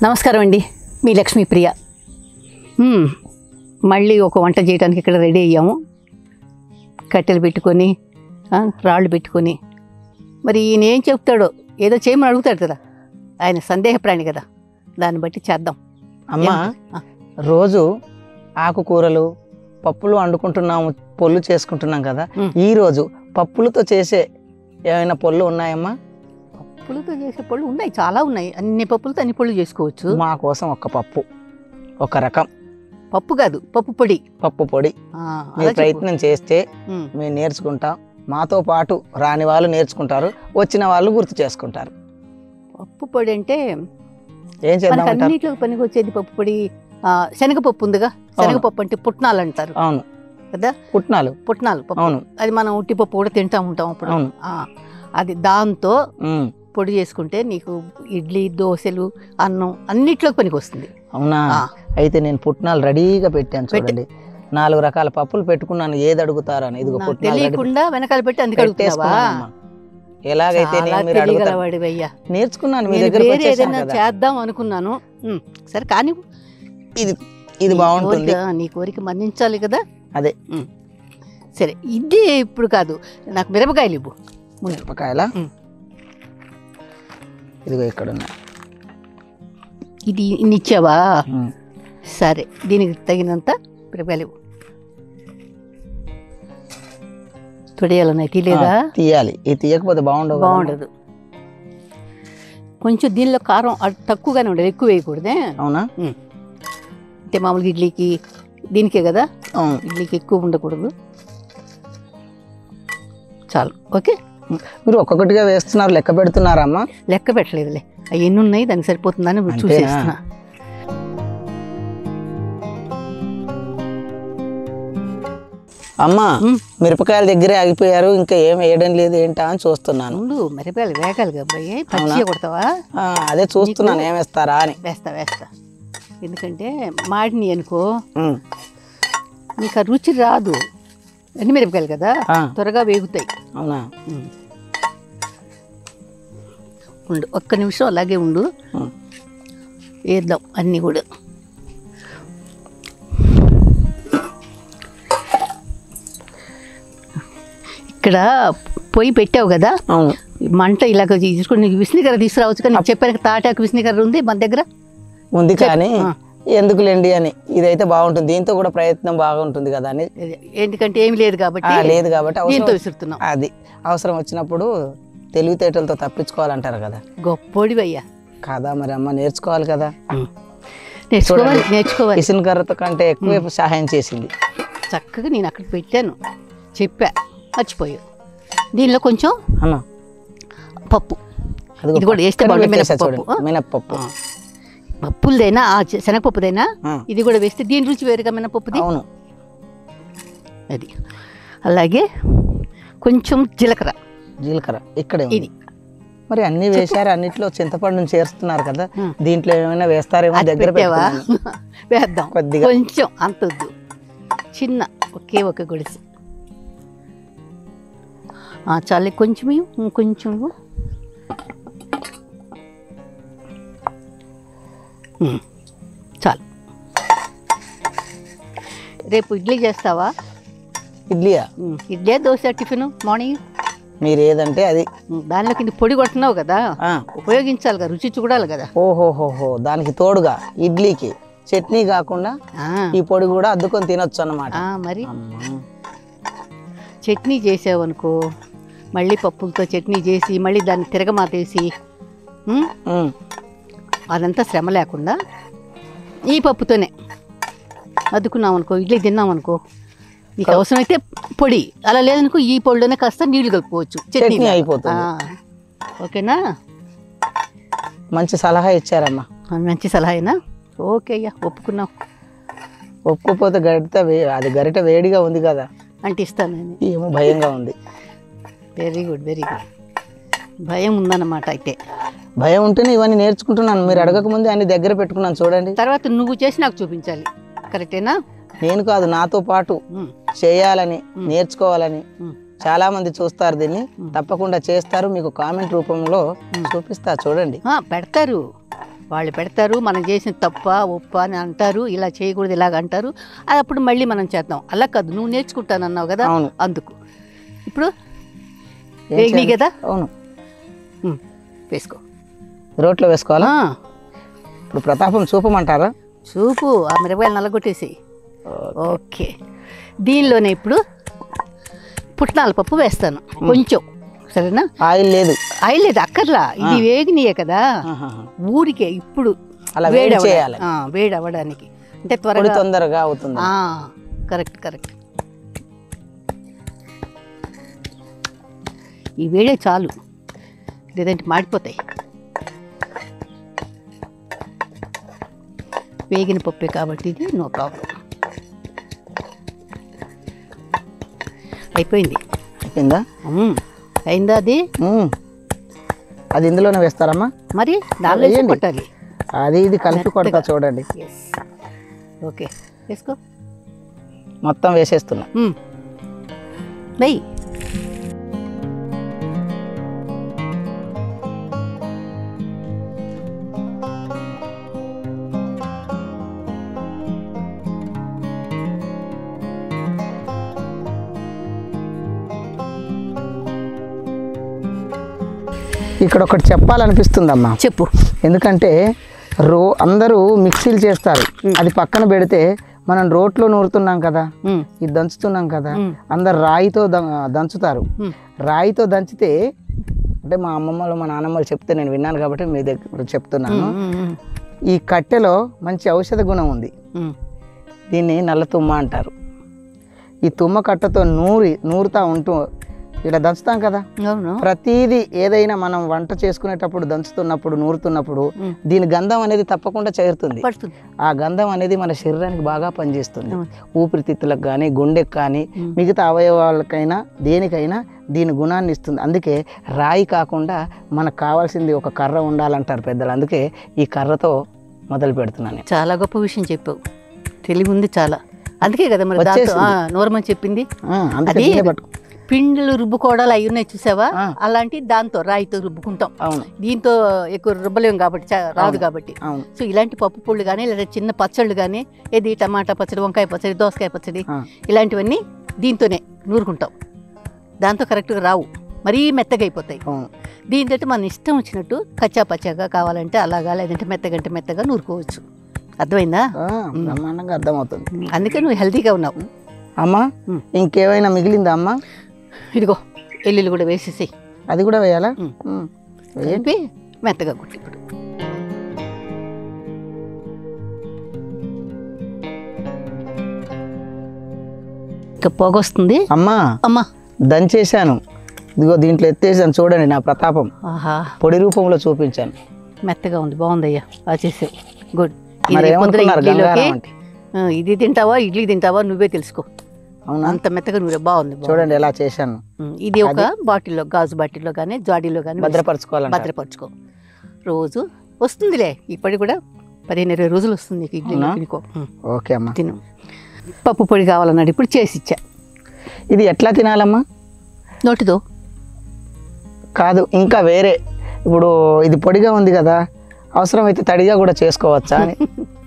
నమస్కారం అండి మీ లక్ష్మీప్రియ మ్మ్. మళ్ళీ ఒక వంట చేయడానికి ఇక్కడ రెడీ అయ్యాము కట్టెలు పెట్టుకొని ఆ, రాళ్ళు పెట్టుకొని మరి ఈయన ఏం చెప్తాడో ఏదో చేయమని అడుగుతాడు కదా ఆయన సందేహ ప్రాణి కదా దాన్ని బట్టి చేద్దాం అమ్మా ఆ. రోజు ఆకుకూరలు పప్పులు వండుకుంటున్నాము పొల్లు చేసుకుంటున్నాం కదా మ్. ఈ రోజు పప్పులతో చేసే ఏమైనా పొల్లు ఉన్నాయమ్మా పప్పులతో చేసే పళ్ళు ఉన్నాయి చాలా ఉన్నాయి అన్ని పప్పులతో అన్ని పళ్ళు చేసుకోవచ్చు మా కోసం ఒక పప్పు ఒక రకం పప్పు కాదు పప్పు పొడి పప్పు పొడి ఆ, అలా మీరు చెప్పు. ప్రయత్నం చేస్తే మ్మ్. మేము నేర్చుకుంటాం మాతో పాటు రాని వాళ్ళు నేర్చుకుంటారు వచ్చిన వాళ్ళు గుర్తు చేసుకుంటారు పప్పు పొడి అంటే ఏం మనకు చేద్దామంటారు అన్నిట్లో పనికి వచ్చేది పప్పు పొడి ఆ, శనగపప్పు ఉందిగా శనగపప్పు అంటే పుట్నాలు అంటారు అవును కదా పుట్నాలు పుట్నాలు పప్పు అవును అది మనం ఉట్టిపప్పు కూడా తింటా ఉంటాం అప్పుడు అవును ఆ, అది దాంతో మ్. పొడి చేసుకుంటే నీకు ఇడ్లీ దోశలు అన్నం అన్నిట్లోకి పనికి వస్తుంది అవునా ఆ. అయితే నేను పుట్నాలు రెడీగా పెట్టాను పెట్టు. చూడండి నాలుగు రకాల పప్పులు పెట్టుకున్నాను ఏది అడుగుతారని ఇదిగో నాకు పుట్నాలు రెడీ తెలియకుండా వెనకాల పెట్టి అందుకు అడుగుతున్నావా పెట్టేసుకున్నానమ్మా. ఎలాగైతే చాలా నేను మీరు అడుగుతారు తెలియగలవాడివి అయ్యా నేర్చుకున్నాను మీ నేను దగ్గర వేరే ఏదైనా చేద్దాం అనుకున్నాను ఉమ్, సరే కానీ ఇది ఇది నీ బాగుంటుంది కోరిక- నీ కోరిక మన్నించాలి కదా అదే. ఉమ్. సరే ఇది ఇప్పుడు కాదు నాకు మిరపకాయలు ఇవ్వు మిరపకాయల మ్. ఇదిగో ఇక్కడ ఉన్నాయి ఇది ఇన్ని ఇచ్చావా మ్. సరే దీనికి తగినంత మిరపకాయలు ఇవ్వు తొడియాలన్నాయి తీలేదా ఆ, తీయాలి ఇది తీయకపోతే బాగుండవు కదమ్మా. బాగుండదు కొంచెం దీనిలో కారం అటు తక్కువగానే ఉండదు ఎక్కువ వేయకూడదే అవునా అంటే మామూలుగా ఇడ్లీకి దీనికే కదా అవును ఇడ్లీకి ఎక్కువ ఉండకూడదు చాలు ఓకే మీరు ఒక్కొక్కటిగా వేస్తున్నారు లెక్క పెడుతున్నారమ్మా లెక్క పెట్టలేదులే అవి ఎన్ని ఉన్నాయి దానికి సరిపోతుందని ఇప్పుడు అంతేనా? చూసేస్తున్నా అమ్మా మ్. మిరపకాయల దగ్గరే ఆగిపోయారు ఇంకా ఏం వేయడం లేదు ఏంటా అని చూస్తున్నాను ముందు మిరపకాయలు వేగాలి అబ్బాయి పచ్చిగా కొడతావా ఆ, అదే చూస్తున్నాను ఏం వేస్తారా అని వేస్తా వేస్తా ఎందుకంటే మాడిని అనుకో మ్. నీకు ఆ రుచి రాదు ఎన్ని మిరపకాయలు కదా ఆ, త్వరగా వేగుతాయి అవునా ఉమ్. ఉండు ఒక్క నిమిషం అలాగే ఉండు మ్. వేద్దాం అన్నీ కూడా ఇక్కడ పొయ్యి పెట్టావు కదా అవును ఈ మంట ఇలాగ తీసుకుని నీకు విస్నికర తీసుకురావచ్చు కానీ నీకు చెప్పాను కదా, తాటాకు విస్నికర ఉంది మన దగ్గర ఉంది కానీ ఆ. ఎందుకులేండి అని ఇదైతే బాగుంటుంది దీంతో కూడా ప్రయత్నం బాగుంటుంది కదా అని ఇది- ఎందుకంటే ఏమి లేదు ఆ, కాబట్టి లేదు కాబట్టి దీంతో అవసరం విసురుతున్నాం అది అవసరం వచ్చినప్పుడు తెలివితేటలతో తప్పించుకోవాలంటారు కదా గొప్పోడివి అయ్యా కాదా మరి అమ్మ నేర్చుకోవాలి కదా నేర్చుకోవాలి నేర్చుకోవాలి ఇసిన కర్రతో కంటే ఎక్కువే సహాయం చేసింది చక్కగా నేను అక్కడ పెట్టాను చెప్పా మర్చిపోయావు దీనిలో కొంచెం అమ్మ పప్పు అదిగో ఇది కూడా వేస్తే పక్కన బాగుంటుంది, పెట్టేసా మినప్పప్పు. చూడండి. మినప్పప్పు ఆ. పప్పులదైనా ఆ చె- శనగపప్పుదైనా ఆ, ఇది కూడా వేస్తే దీని రుచి వేరుగా మినపప్పుది అవును అది అలాగే కొంచెం జీలకర్ర జీలకర్ర ఇక్కడే ఉంది. ఇది మరి అన్ని వేశారు అన్నిట్లో చింతపండుని చేరుస్తున్నారు కదా ఆ. దీంట్లో ఏమైనా వేస్తారేమో అది దగ్గర పెట్టావా పెట్టుకున్నాను. వేద్దాం కొద్దిగా కొంచెం అంత వద్దు చిన్న ఒకే ఒక గుడిసె ఆ, చాలే కొంచెం ఇవ్వు, ఇంకొంచెం ఇవ్వు. ఉమ్, చాలు రేపు ఇడ్లీ చేస్తావా ఇడ్లీయా ఉమ్, ఇడ్లీ దోశ టిఫిన్ మార్నింగ్ మీరు ఏదంటే అది ఉమ్, దానిలో కింద పొడి కొడుతున్నావు కదా ఆ, ఉపయోగించాలి కదా రుచి చూడాలి కదా ఓహోహోహో దానికి తోడుగా ఇడ్లీకి చట్నీ కాకుండా ఆ, ఈ పొడి కూడా అద్దుకొని తినొచ్చు అన్నమాట ఆ, మరి అమ్మా. చట్నీ చేసావనుకో మళ్ళీ పప్పులతో చట్నీ చేసి మళ్ళీ దాన్ని తిరగమాతేసి ఉమ్, ఉమ్, అదంతా శ్రమ లేకుండా ఈ పప్పుతోనే అద్దుకున్నాం అనుకో ఇడ్లీ తిన్నాం అనుకో నీకు అవసరమైతే పొడి అలా లేదనుకో ఈ పొడిలోనే కాస్త నీళ్లు కలుపుకోవచ్చు చట్నీ లాగా. అయిపోతుంది. ఆ, ఓకేనా మంచి సలహా ఇచ్చారమ్మా ఆ, మంచి సలహా అయినా ఓకే అయ్యా ఒప్పుకున్నాం ఒప్పుకోపోతే గరిట వే అది గరిట వేడిగా ఉంది కదా అంటే ఇస్తాను నేను ఏమో భయంగా ఉంది వెరీ గుడ్ వెరీ గుడ్ భయం ఉందన్నమాట అయితే భయం ఉంటేనే ఇవన్నీ నేర్చుకుంటున్నాను మీరు అడగక ముందే అన్ని దగ్గర పెట్టుకున్నాను చూడండి తర్వాత నువ్వు చేసి నాకు చూపించాలి కరెక్టేనా నేను కాదు నాతో పాటు ఉమ్, చేయాలని మ్. నేర్చుకోవాలని ఉమ్. చాలా మంది చూస్తారు దీన్ని మ్. తప్పకుండా చేస్తారు మీకు కామెంట్ రూపంలో మ్. చూపిస్తా చూడండి ఆ, పెడతారు వాళ్ళు పెడతారు మనం చేసిన తప్ప ఒప్ప అని అంటారు ఇలా చేయకూడదు ఇలాగ అంటారు అది అప్పుడు మళ్ళీ మనం చేద్దాం అలా కాదు నువ్వు నేర్చుకుంటానన్నావు కదా అవును అందుకు ఇప్పుడు ఏం వేగినాయి చేయాలి? కదా అవును ఉమ్, వేసుకో రోట్లో వేసుకోవాలా ఆ, ఇప్పుడు ప్రతాపం చూపమంటారా చూపు ఆ మిరపకాయలు నల్లగొట్టేసి ఓకే దీనిలోనే ఇప్పుడు పుట్నాల పప్పు వేస్తాను కొంచెం సరేనా ఆయిల్ లేదు ఆయిల్ లేదు అక్కర్లా ఇది వేగినాయే కదా ఆహాహా. ఊరికే ఇప్పుడు అలా వేడి అవ్వడా- చేయాలి ఆ, వేడి అవ్వడానికి అంటే పొడి త్వరగా తొందరగా అవుతుంది ఆ, కరెక్ట్ కరెక్ట్ ఈ వేడే చాలు లేదంటే మాడిపోతాయి వేగిన పప్పే కాబట్టి ఇది నో ప్రాబ్లం అయిపోయింది అయిపోయిందా మ్మ్. అయిందా అది మ్మ్. అది ఇందులోనే వేస్తారమ్మా మరి దానిలో వేసి వేయండి. కొట్టాలి అది ఇది కలిపి కొడతా చూడండి ఎస్ ఓకే వేసుకో మొత్తం వేసేస్తున్నా మ్మ్. వెయ్యి ఇక్కడ ఒకటి చెప్పాలనిపిస్తుందమ్మా చెప్పు ఎందుకంటే రో అందరూ మిక్సీలు చేస్తారు అది పక్కన పెడితే మనం రోట్లో నూరుతున్నాం కదా మ్మ్. ఇది దంచుతున్నాం కదా మ్మ్. అందరు రాయితో ద- దంచుతారు మ్మ్. రాయితో దంచితే అంటే మా అమ్మమ్మలు మా నాన్నమ్మలు చెప్తే నేను విన్నాను కాబట్టి మీ దగ్గర చెప్తున్నాను మ్మ్, మ్మ్, ఈ కట్టెలో మంచి ఔషధ గుణం ఉంది మ్మ్. దీన్ని నల్ల తుమ్మ అంటారు ఈ తుమ్మ కట్టతో నూరి నూరుతా ఉంటూ ఇలా దంచుతాం కదా అవును ప్రతిదీ ఏదైనా మనం వంట చేసుకునేటప్పుడు దంచుతున్నప్పుడు నూరుతున్నప్పుడు మ్మ్. దీని గంధం అనేది తప్పకుండా చేరుతుంది పడుతుంది ఆ గంధం అనేది మన శరీరానికి బాగా పనిచేస్తుంది అవును. ఊపిరితిత్తులకు కానీ గుండెకి కానీ మ్మ్. మిగతా అవయవాలకైనా దేనికైనా దీని గుణాన్ని ఇస్తుంది అందుకే రాయి కాకుండా మనకు కావాల్సింది ఒక కర్ర ఉండాలంటారు పెద్దలు అందుకే ఈ కర్రతో మొదలు పెడుతున్నాను నేను. చాలా గొప్ప విషయం చెప్పావు తెలివి ఉంది చాలా అందుకే కదా మరి దాంతో వచ్చేసింది. ఆ, నోరమని చెప్పింది ఆ, అందుకే అది దీన్నే పట్టుకో పిండిలు రుబ్బుకోవడాలు అవి ఉన్నాయి చూసావా ఆ. అలాంటి దాంతో రాయితో రుబ్బుకుంటాం అవును దీంతో ఎక్కువ రుబ్బలేం కాబట్టి చా- రాదు అవును. కాబట్టి అవును సో ఇలాంటి పప్పు పుళ్ళు కానీ లేదా చిన్న పచ్చళ్ళు కానీ ఏది టమాటా పచ్చడి వంకాయ పచ్చడి దోసకాయ పచ్చడి ఆ, ఇలాంటివన్నీ దీంతోనే నూరుకుంటాం దాంతో కరెక్ట్గా రావు మరీ మెత్తగా అయిపోతాయి అవును దీంతో మన ఇష్టం వచ్చినట్టు కచ్చా పచ్చాగా కావాలంటే అలాగా లేదంటే మెత్తగంటే మెత్తగా నూరుకోవచ్చు అర్థమైందా ఆ, బ్రహ్మాండంగా అర్థమవుతుంది అందుకే నువ్వు హెల్తీగా ఉన్నావు అమ్మా మ్మ్. ఇంకేమైనా మిగిలిందా అమ్మా ఇదిగో ఎల్లుల్లి కూడా వేసేసి అది కూడా వేయాలా మ్మ్. మ్మ్. వేయండి కలిపి మెత్తగా కొట్టి ఇప్పుడు ఇంకా పొగొస్తుంది అమ్మా అమ్మా దంచేశాను ఇదిగో దీంట్లో ఎత్తేసాను చూడండి నా ప్రతాపం ఆహా పొడి రూపంలో చూపించాను మెత్తగా ఉంది బాగుందయ్యా ఆ చేసావు గుడ్ మరి ఏమనుకున్నారు గంగారం అంటే ఇది తింటావా ఇడ్లీ తింటావా నువ్వే తెలుసుకో అవునా అంత మెత్తగా నువ్వే బాగుంది బాగుంది. చూడండి ఎలా చేశాను ఉమ్, ఇది ఒక బాటిల్లో గాజు బాటిల్లో కానీ జాడీలో కానీ భద్రపరచుకోవాలంట భద్రపరచుకో రోజు వస్తుందిలే ఇప్పటి కూడా పదిహేను ఇరవై రోజులు వస్తుంది నీకు ఇడ్లీ అవునా? తినుకో ఉమ్, ఓకే అమ్మా తిను పప్పు పొడి కావాలన్నాడు ఇప్పుడు చేసి ఇచ్చా ఇది ఎట్లా తినాలమ్మా నోటితో కాదు ఇంకా వేరే ఇప్పుడు ఇది పొడిగా ఉంది కదా అవసరమైతే తడిగా కూడా చేసుకోవచ్చా అని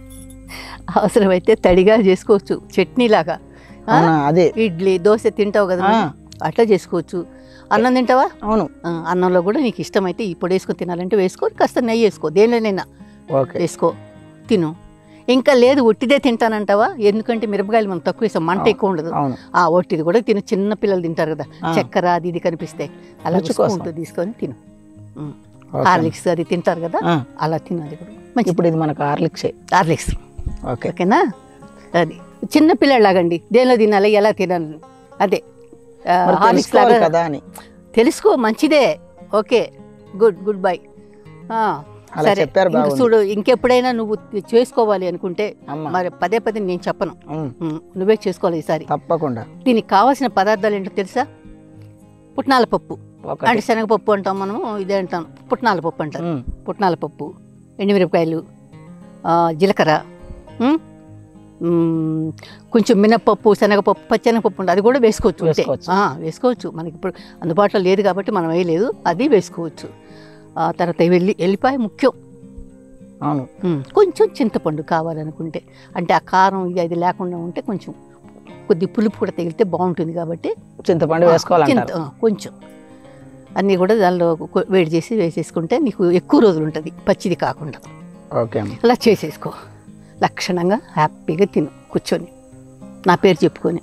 అవసరమైతే తడిగా చేసుకోవచ్చు చట్నీలాగా ఆ? అవునా అదే ఇడ్లీ దోశ తింటావు కదా ఆ. నువ్వు? అట్లా చేసుకోవచ్చు అన్నం తింటావా అవును ఆ, అన్నంలో కూడా నీకు ఇష్టమైతే ఈ పొడి వేసుకొని తినాలంటే వేసుకో కాస్త నెయ్యి వేసుకో దేనిలోనైనా ఓకే వేసుకో తిను ఇంకా లేదు ఒట్టిదే తింటానంటావా ఎందుకంటే మిరపకాయలు మనం తక్కువ వేసాం మంట ఎక్కువ ఉండదు అవును ఆ ఒట్టిది కూడా తిను చిన్న పిల్లలు తింటారు కదా ఆ. చక్కెర అది ఇది కనిపిస్తే అలా రుచి కోసం. చూసుకుంటూ తీసుకొని తిను ఉమ్. ఓకే. హార్లిక్స్ అది తింటారు కదా ఆ, అలా తిను అది కూడా మంచి ఇప్పుడు ఇది మనకు హార్లిక్సే హార్లిక్స్ ఓకే ఓకేనా అది చిన్న పిల్లలాగండి దేనిలో తినాలి ఎలా తినాలి అదే ఆ, మరి హార్లిక్స్ తెలుసుకోవాలి లాగా కదా అని తెలుసుకో మంచిదే ఓకే గుడ్ గుడ్ బై అలా చెప్పారు ఇంక బాగుంది. చూడు ఇంకెప్పుడైనా నువ్వు చేసుకోవాలి అనుకుంటే అమ్మ మరి పదే పదే నేను చెప్పను ఉమ్, ఉమ్, నువ్వే చేసుకోవాలి ఈసారి తప్పకుండా దీనికి కావాల్సిన పదార్థాలు ఏంటో తెలుసా పుట్నాల పప్పు ఒకటి అంటే శనగపప్పు అంటాం మనము ఇదే అంటాం పుట్నాల పప్పు అంటారు ఉమ్, పుట్నాల పప్పు ఎండుమిరపకాయలు ఆ, జీలకర్ర ఉమ్, ఉమ్, కొంచెం మినప్పప్పు శనగపప్పు పచ్చెనగపప్పు ఉంటుంది అది కూడా వేసుకోవచ్చు ఉంటే. వేసుకోవచ్చు. ఆ, వేసుకోవచ్చు మనకి ఇప్పుడు అందుబాటులో లేదు కాబట్టి మనం వేయలేదు అది వేసుకోవచ్చు ఆ తర్వాత వెళ్ళి ఎల్లిపాయ ముఖ్యం అవును ఉమ్, కొంచెం చింతపండు కావాలనుకుంటే అంటే ఆ కారం ఇది అది లేకుండా ఉంటే కొంచెం కొద్ది పులుపు కూడా తగిలితే బాగుంటుంది కాబట్టి చింతపండు చింత వేసుకోవాలంటారు ఆ, కొంచెం అన్నీ కూడా దానిలో కొ- వేడి చేసి వేసేసుకుంటే నీకు ఎక్కువ రోజులు ఉంటుంది పచ్చిది కాకుండా ఓకే అమ్మ అలా చేసేసుకో లక్షణంగా హ్యాపీగా తిను కూర్చొని నా పేరు చెప్పుకొని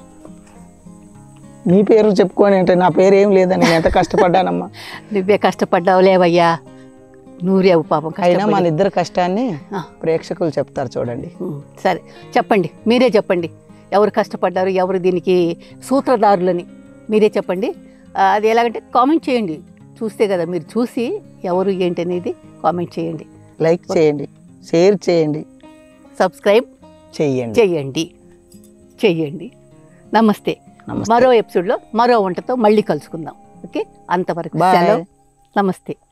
నీ పేరు చెప్పుకొని అంటే నా పేరు ఏం లేదని నేను ఎంత కష్టపడ్డానమ్మా నువ్వే కష్టపడ్డావు లేవయ్యా నూరేవు పాపం అయినా కష్టపడి. మన ఇద్దరు కష్టాన్ని ఆ. ప్రేక్షకులు చెప్తారు చూడండి ఉమ్, సరే చెప్పండి మీరే చెప్పండి ఎవరు కష్టపడ్డారు ఎవరు దీనికి సూత్రధారులని మీరే చెప్పండి ఆ, అది ఎలాగంటే కామెంట్ చేయండి చూస్తే కదా మీరు చూసి ఎవరు ఏంటి అనేది కామెంట్ చేయండి లైక్ చేయండి షేర్ చేయండి సబ్స్క్రైబ్ చెయ్యండి చేయండి చెయ్యండి నమస్తే నమస్తే. మరో ఎపిసోడ్లో మరో వంటతో మళ్ళీ కలుసుకుందాం ఓకే అంతవరకు Bye. సెలవు నమస్తే